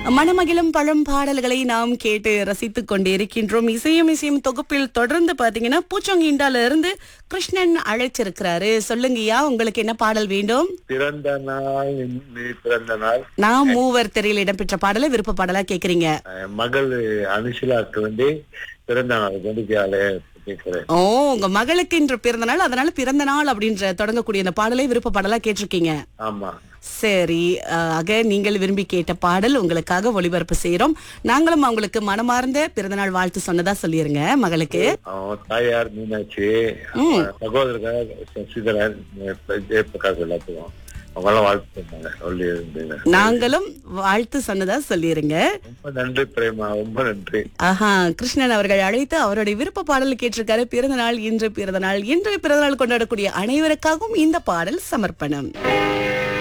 மணமகிழும் பழம் பாடல்களை நாம் கேட்டு ரசித்துக் கொண்டிருக்கின்றோம் இசையும் இசையும் தொகுப்பில் தொடர்ந்து பாத்தீங்கன்னா பூச்சொங்கிண்டால இருந்து கிருஷ்ணன் அழைச்சிருக்கிறாரு சொல்லுங்கய்யா உங்களுக்கு என்ன பாடல் வேண்டும் பிறந்த நாள் இன்று பிறந்த நாள் நான் மூவர் திரையில் இடம்பெற்ற பாடலை விருப்ப பாடலா கேக்குறீங்க அஹ் மகள் அனுஷிலாக்கு வந்து பிறந்த நாள் கொண்டுக்கால கேட்கிறேன் ஓ உங்க மகளுக்கு இன்று பிறந்த நாள் அதனால பிறந்த நாள் அப்படின்ற தொடங்கக்கூடிய அந்த பாடலை விருப்ப பாடலா கேட்டிருக்கீங்க ஆமா சரி அஹ், ஆக நீங்கள் விரும்பி கேட்ட பாடல் உங்களுக்காக ஒளிபரப்பு செய்யறோம் நாங்களும் அவங்களுக்கு மனமார்ந்த பிறந்தநாள் வாழ்த்து சொன்னதா சொல்லிருங்க மகளுக்கு அவன் தாயார் மீனாட்சி அவன் சகோதரர் சசிதரன் ஜெயபிரகாஷ் எல்லாத்துக்கும் அவங்க எல்லாம் வாழ்த்து சொன்னாங்க சொல்லி இருந்தீங்க நாங்களும் வாழ்த்து சொன்னதா சொல்லிருங்க ரொம்ப நன்றி பிரேமா ரொம்ப நன்றி ஆஹா கிருஷ்ணன் அவர்கள் அழைத்து அவருடைய விருப்ப பாடல் கேட்டிருக்காரு பிறந்த நாள் இன்று பிறந்த நாள் இன்று பிறந்த நாள் கொண்டாடக்கூடிய அனைவருக்காகவும் இந்த பாடல் சமர்ப்பணம்